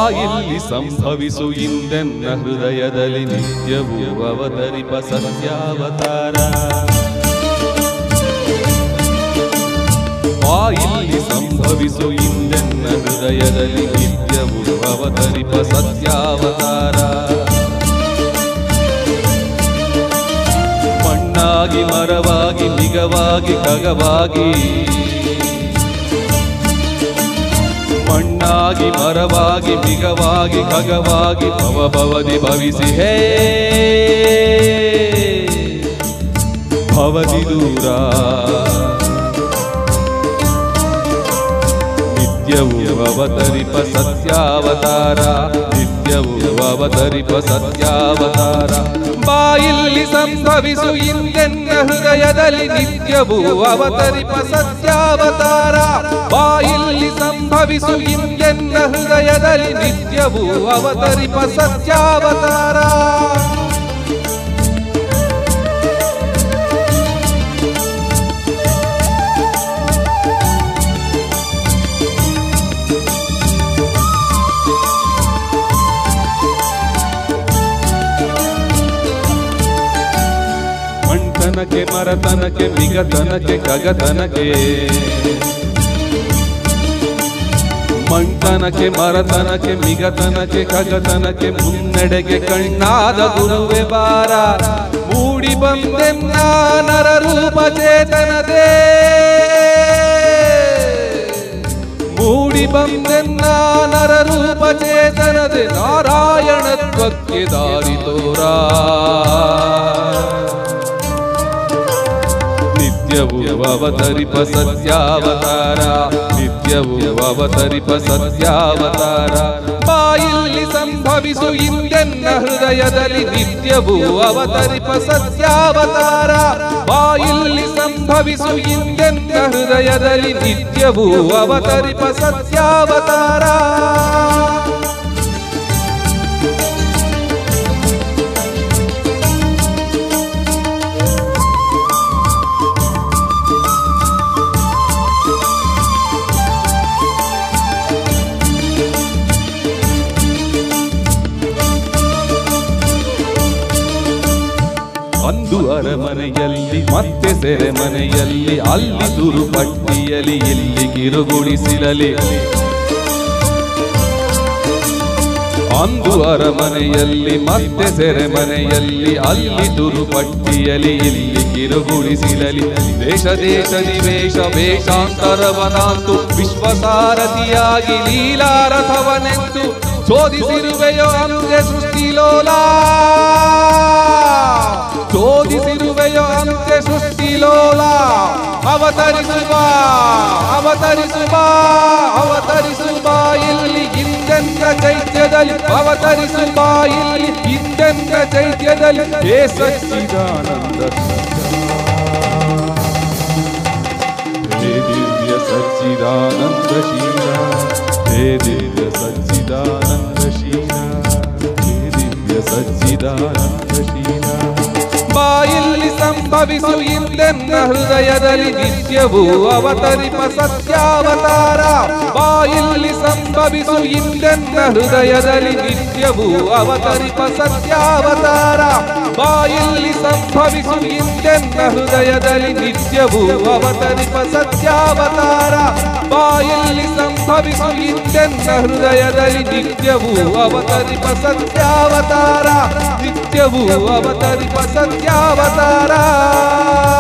ಬಾಯಲ್ಲಿ ಸಂಭವಿಸು ಇಂದೆನ್ನ ಹೃದಯದಲ್ಲಿ ನಿತ್ಯವೂ ಅವತರಿಪ ಸತ್ಯಾವತಾರ ಬಾಯಲ್ಲಿ ಸಂಭವಿಸು ಇಂದೆನ್ನ ಹೃದಯದಲ್ಲಿ ನಿತ್ಯವೂ ಅವತರಿಪ ಸತ್ಯಾವತಾರ ಮಣ್ಣಾಗಿ ಮರವಾಗಿ ನಿಗವಾಗಿ ಖಗವಾಗಿ ಮಣ್ಣಾಗಿ ಮರವಾಗಿ ಬಿಗವಾಗಿ ಖಗವಾಗಿ ಭವ ಭವದಿ ಭವಿಸಿ ಹೇ ಭವದಿ ದೂರ ನಿತ್ಯವೂ ಅವತರಿಪ ಸತ್ಯಾವತಾರ ನಿತ್ಯವೂ ಅವತರಿಪ ಸತ್ಯಾವತಾರ ಬಾಯಲ್ಲಿ ಸಂಭವಿಸು ಇಂದೆನ್ನ ಹೃದಯದಲ್ಲಿ ನಿತ್ಯವೂ ಅವತರಿಪ ಸತ್ಯಾವತಾರ ಬಾಯಲ್ಲಿ ಸಂಭವಿಸು ಇಂದೆನ್ನ ಹೃದಯದಲ್ಲಿ ನಿತ್ಯವೂ ಅವತರಿಪ ಸತ್ಯಾವತಾರ ಮಣ್ತನಕ್ಕೆ ಮರತನಕ್ಕೆ ಮಿಗತನಕ್ಕೆ ಕಗತನಕ್ಕೆ ಮಣ್ತನಕ್ಕೆ ಮರತನಕ್ಕೆ ಮಿಗತನಕ್ಕೆ ಕಗತನಕ್ಕೆ ಮುನ್ನಡೆಗೆ ಕಣ್ಣಾದ ಗುರುವೆ ಬಾರ ಮೂಡಿ ಬಂದೆನ್ನ ನರರೂಪ ಚೇತನದೇ ಮೂಡಿ ಬಂದೆನ್ನ ನರರೂಪ ಚೇತನದೆ ನಾರಾಯಣತ್ವಕ್ಕೆ ದಾರಿ ತೋರ ನಿತ್ಯವೂ ಅವತರಿಪ ಸತ್ಯಾವತಾರ ನಿತ್ಯವೂ ಅವತರಿಪ ಸತ್ಯಾವತಾರ ಬಾಯಲ್ಲಿ ಸಂಭವಿಸು ಇಂದೆನ್ನ ಹೃದಯದಲ್ಲಿ ನಿತ್ಯವೂ ಅವತರಿಪ ಸತ್ಯಾವತಾರ ಬಾಯಲ್ಲಿ ಸಂಭವಿಸು ಇಂದೆನ್ನ ಹೃದಯದಲ್ಲಿ ನಿತ್ಯವೂ ಅವತರಿಪ ಸತ್ಯಾವತಾರ ಅಂದು ಅರಮನೆಯಲ್ಲಿ ಮತ್ತೆ ಸೆರೆಮನೆಯಲ್ಲಿ ಅಲ್ಲಿ ದುರುಪಟ್ಟಿಯಲಿ ಇಲ್ಲಿ ಕಿರುಗುಡಿಸಿಲಲಿ ಅಂದು ಅರಮನೆಯಲ್ಲಿ ಮತ್ತೆ ಸೆರೆಮನೆಯಲ್ಲಿ ಅಲ್ಲಿ ದುರುಪಟ್ಟಿಯಲಿ ಇಲ್ಲಿ ಕಿರುಗುಡಿಸಿಲಲಿ ದೇಶ ದೇಶದಿ ವೇಷ ವೇಷಾಂತರವನಾಂತು ವಿಶ್ವಸಾರಥಿಯಾಗಿ ಲೀಲಾರಥವನೆಂದು ಶೋಧಿಸಿರುವೆಯೋ ಅಂತೆ ಸೃಷ್ಟಿಲೋಲ ಶೋಧಿಸಿರುವೆಯೋ ಅಂತೆ ಸೃಷ್ಟಿಲೋಲ ಅವತರಿಸುವ ಅವತರಿಸುವ ಅವತರಿಸುವ ಇಲ್ಲಿ ಇಂದೆಂದ ಚೈತ್ಯದಲ್ಲಿ ಅವತರಿಸುವ ಇಲ್ಲಿ ಇಂದೆಂದ ಚೈತ್ಯದಲ್ಲಿ ಹೇ ಸಚ್ಚಿದಾನಂದ ಹೇ ದಿವ್ಯ ಸಚ್ಚಿದಾನಂದ ಶೀಲ ಹೇ ದಿವ್ಯ ಸಚ್ಚಿದಾನಂದ ಶೀಲ ಹೇ ದಿವ್ಯ ಸಚ್ಚಿದಾನಂದ ಶೀಲ ಬಾಯಲ್ಲಿ ಸಂಭವಿಸು ಇಂದೆನ್ನ ಹೃದಯದಲ್ಲಿ ನಿತ್ಯವೂ ಅವತರಿಪ ಸತ್ಯಾವತಾರ ಬಾಯಲ್ಲಿ ಸಂಭವಿಸು ಇಂದೆನ್ನ ಹೃದಯದಲ್ಲಿ ನಿತ್ಯವೂ ಅವತರಿಪ ಸತ್ಯಾವತಾರ ಬಾಯಲ್ಲಿ ಸಂಭವಿಸು ಇಂದೆನ್ನ ಹೃದಯದಲ್ಲಿ ನಿತ್ಯವೂ ಅವತರಿಪ ಸತ್ಯಾವತಾರ ಬಾಯಲ್ಲಿ ಸಂಭವಿಸು ಇಂದೆನ್ನ ಹೃದಯದಲ್ಲಿ ನಿತ್ಯವೂ ಅವತರಿಪ ಸತ್ಯಾವತಾರ ನಿತ್ಯವೂ ಅವತರಿಪ ಸತ್ಯಾವತಾರ